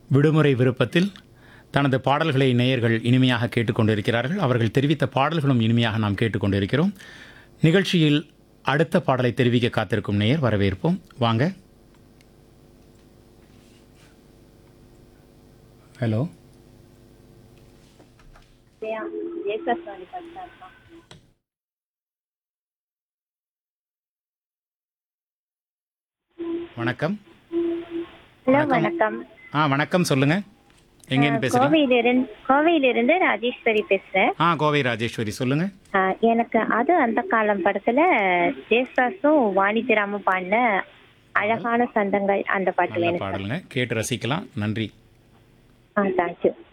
விடுமுறை விருப்பத்தில் தனது பாடல்களை நேயர்கள் இனிமையாக கேட்டுக்கொண்டிருக்கிறார்கள் அவர்கள் தெரிவித்த பாடல்களும் இனிமையாக நாம் கேட்டுக்கொண்டிருக்கிறோம் நிகழ்ச்சியில் அடுத்த பாடலை தெரிவிக்க காத்திருக்கும் நேயர் வரவேற்போம் வாங்க ஹலோ வணக்கம் ஹலோ வணக்கம் ஆ வணக்கம் சொல்லுங்க எங்கேருந்து பேசுறீங்க கோவையிலிருந்து கோவையிலிருந்து ராஜேஸ்வரி பேசுறேன் ஆ கோவை ராஜேஸ்வரி சொல்லுங்க ஆ, எனக்கு அது அந்த காலம் படத்துல ஜேசாஸும் வாணிஜராமும் பாடின அழகான சந்தங்கள் அந்த பாட்டு நல்ல வேணும் பாடலுங்க கேட்டு ரசிக்கலாம் நன்றி ஆ தேங்க்யூ